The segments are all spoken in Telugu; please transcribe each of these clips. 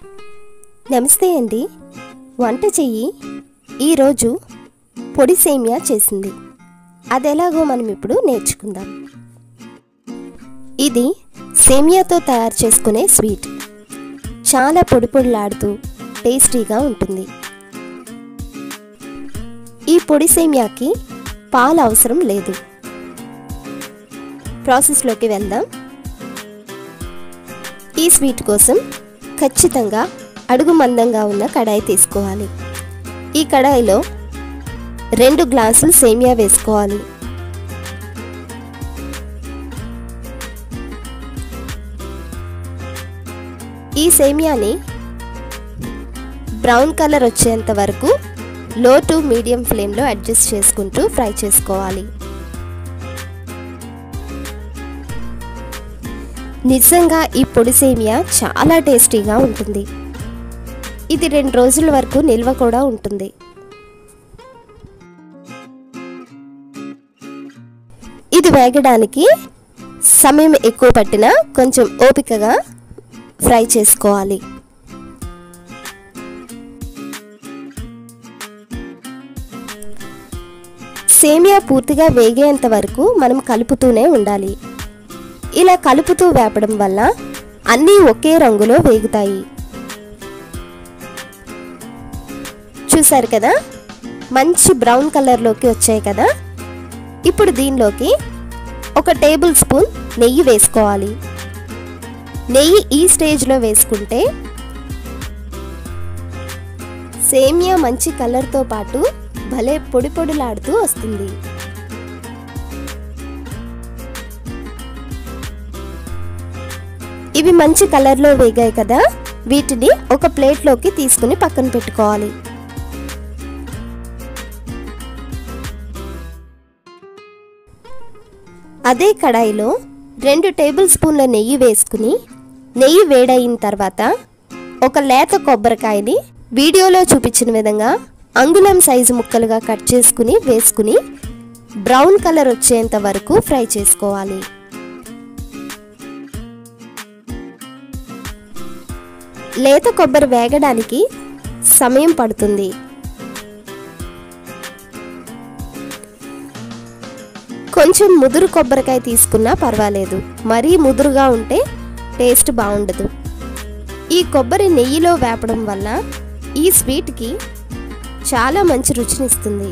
నమస్తే అండి వంట చెయ్యి ఈరోజు పొడి సేమియా చేసింది అది ఎలాగో మనం ఇప్పుడు నేర్చుకుందాం ఇది సేమియాతో తయారు చేసుకునే స్వీట్ చాలా పొడి పొడిలాడుతూ టేస్టీగా ఉంటుంది ఈ పొడి సేమియాకి పాలు అవసరం లేదు ప్రాసెస్లోకి వెళ్దాం ఈ స్వీట్ కోసం ఖచ్చితంగా అడుగు మందంగా ఉన్న కడాయి తీసుకోవాలి ఈ కడాయిలో రెండు గ్లాసులు సేమియా వేసుకోవాలి ఈ సేమియాని బ్రౌన్ కలర్ వచ్చేంత వరకు లో టు మీడియం ఫ్లేమ్లో అడ్జస్ట్ చేసుకుంటూ ఫ్రై చేసుకోవాలి నిజంగా ఈ పొడి సేమియా చాలా టేస్టీగా ఉంటుంది ఇది రెండు రోజుల వరకు నిల్వ కూడా ఉంటుంది ఇది వేగడానికి సమయం ఎక్కువ పట్టినా కొంచెం ఓపికగా ఫ్రై చేసుకోవాలి సేమియా పూర్తిగా వేగేంత వరకు మనం కలుపుతూనే ఉండాలి ఇలా కలుపుతూ వేపడం వల్ల అన్నీ ఒకే రంగులో వేగుతాయి చూసారు కదా మంచి బ్రౌన్ కలర్లోకి వచ్చాయి కదా ఇప్పుడు దీనిలోకి ఒక టేబుల్ స్పూన్ నెయ్యి వేసుకోవాలి నెయ్యి ఈ స్టేజ్లో వేసుకుంటే సేమియా మంచి కలర్తో పాటు భలే పొడి పొడిలాడుతూ వస్తుంది ఇవి మంచి కలర్లో వేగాయి కదా వీటిని ఒక ప్లేట్లోకి తీసుకుని పక్కన పెట్టుకోవాలి అదే కడాయిలో రెండు టేబుల్ స్పూన్ల నెయ్యి వేసుకుని నెయ్యి వేడయిన తర్వాత ఒక లేత కొబ్బరికాయని వీడియోలో చూపించిన విధంగా అంగుళం సైజు ముక్కలుగా కట్ చేసుకుని వేసుకుని బ్రౌన్ కలర్ వచ్చేంత వరకు ఫ్రై చేసుకోవాలి లేత కొబ్బరి వేగడానికి సమయం పడుతుంది కొంచెం ముదురు కొబ్బరికాయ తీసుకున్నా పర్వాలేదు మరీ ముదురుగా ఉంటే టేస్ట్ బాగుండదు ఈ కొబ్బరి నెయ్యిలో వేపడం వల్ల ఈ స్వీట్కి చాలా మంచి రుచినిస్తుంది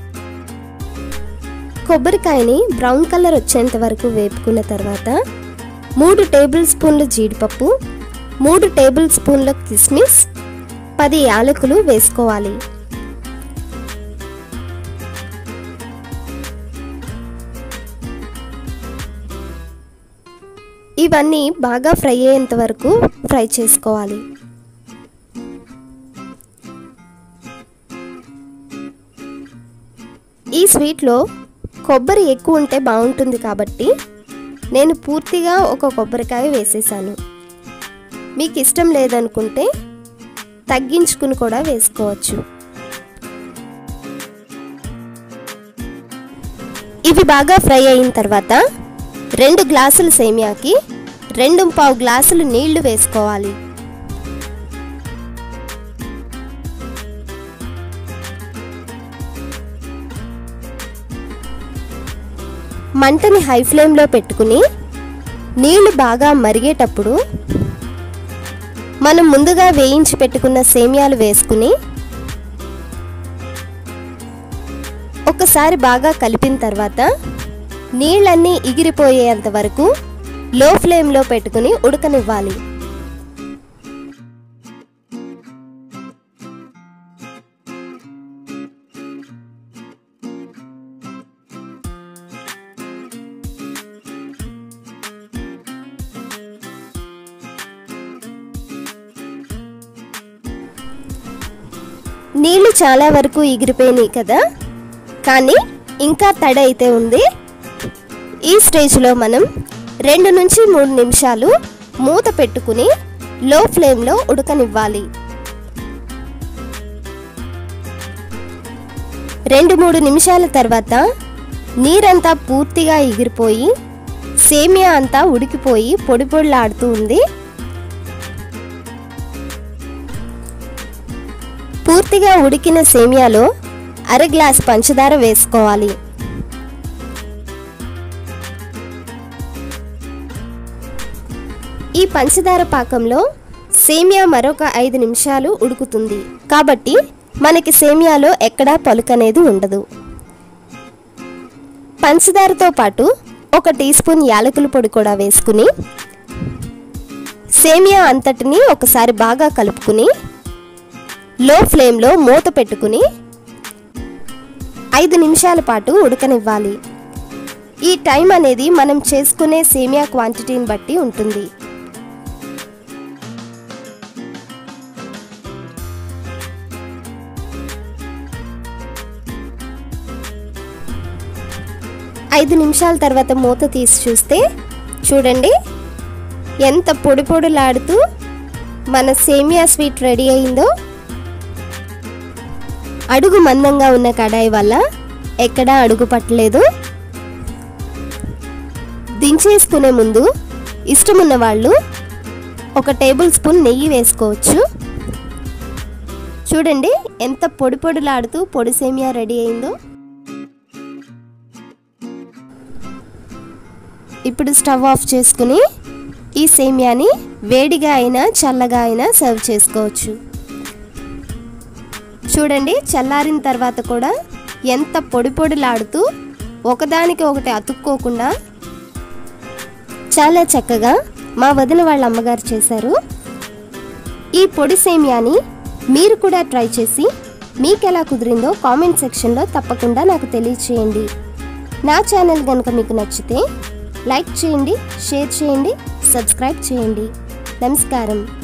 కొబ్బరికాయని బ్రౌన్ కలర్ వచ్చేంత వరకు వేపుకున్న తర్వాత మూడు టేబుల్ స్పూన్ల జీడిపప్పు మూడు టేబుల్ స్పూన్ల కిస్మిస్ పది యాలకులు వేసుకోవాలి ఇవన్నీ బాగా ఫ్రై అయ్యేంత వరకు ఫ్రై చేసుకోవాలి ఈ స్వీట్లో కొబ్బరి ఎక్కువ ఉంటే బాగుంటుంది కాబట్టి నేను పూర్తిగా ఒక కొబ్బరికాయ వేసేసాను మీకు ఇష్టం లేదనుకుంటే తగ్గించుకుని కూడా వేసుకోవచ్చు ఇవి బాగా ఫ్రై అయిన తర్వాత రెండు గ్లాసుల సేమియాకి రెండు పావు గ్లాసులు నీళ్లు వేసుకోవాలి మంటని హై ఫ్లేమ్లో పెట్టుకుని నీళ్లు బాగా మరిగేటప్పుడు మనం ముందుగా వేయించి పెట్టుకున్న సేమియాలు వేసుకుని ఒకసారి బాగా కలిపిన తర్వాత నీళ్ళన్నీ ఎగిరిపోయేంత వరకు లో ఫ్లేమ్లో పెట్టుకుని ఉడకనివ్వాలి నీళ్లు చాలా వరకు ఎగిరిపోయినాయి కదా కానీ ఇంకా తడి అయితే ఉంది ఈ స్టేజ్లో మనం రెండు నుంచి మూడు నిమిషాలు మూత పెట్టుకుని లో ఫ్లేమ్లో ఉడకనివ్వాలి రెండు మూడు నిమిషాల తర్వాత నీరంతా పూర్తిగా ఎగిరిపోయి సేమియా అంతా ఉడికిపోయి పొడి పొడిలాడుతూ ఉంది పూర్తిగా ఉడికిన సేమియాలో అర గ్లాస్ పంచదార వేసుకోవాలి ఈ పంచదార పాకంలో సేమియా మరొక ఐదు నిమిషాలు ఉడుకుతుంది కాబట్టి మనకి సేమియాలో ఎక్కడా పలుకనేది ఉండదు పంచదారతో పాటు ఒక టీ స్పూన్ యాలకుల పొడి కూడా వేసుకుని సేమియా అంతటిని ఒకసారి బాగా కలుపుకుని లో ఫ్లేమ్లో మూత పెట్టుకుని ఐదు నిమిషాల పాటు ఉడకనివ్వాలి ఈ టైం అనేది మనం చేసుకునే సేమియా క్వాంటిటీని బట్టి ఉంటుంది ఐదు నిమిషాల తర్వాత మూత తీసి చూస్తే చూడండి ఎంత పొడి పొడిలాడుతూ మన సేమియా స్వీట్ రెడీ అయిందో అడుగు మందంగా ఉన్న కడాయి వల్ల ఎక్కడా అడుగు పట్టలేదు దించేసుకునే ముందు ఇష్టమున్న వాళ్ళు ఒక టేబుల్ స్పూన్ నెయ్యి వేసుకోవచ్చు చూడండి ఎంత పొడి పొడిలాడుతూ పొడి సేమియా రెడీ అయిందో ఇప్పుడు స్టవ్ ఆఫ్ చేసుకుని ఈ సేమియాని వేడిగా అయినా చల్లగా అయినా సర్వ్ చేసుకోవచ్చు చూడండి చల్లారిన తర్వాత కూడా ఎంత పొడి పొడిలాడుతూ ఒకదానికి ఒకటి అతుక్కోకుండా చాలా చక్కగా మా వదిన వాళ్ళ అమ్మగారు చేశారు ఈ పొడి సేమియాని మీరు కూడా ట్రై చేసి మీకు ఎలా కుదిరిందో కామెంట్ సెక్షన్లో తప్పకుండా నాకు తెలియచేయండి నా ఛానల్ కనుక మీకు నచ్చితే లైక్ చేయండి షేర్ చేయండి సబ్స్క్రైబ్ చేయండి నమస్కారం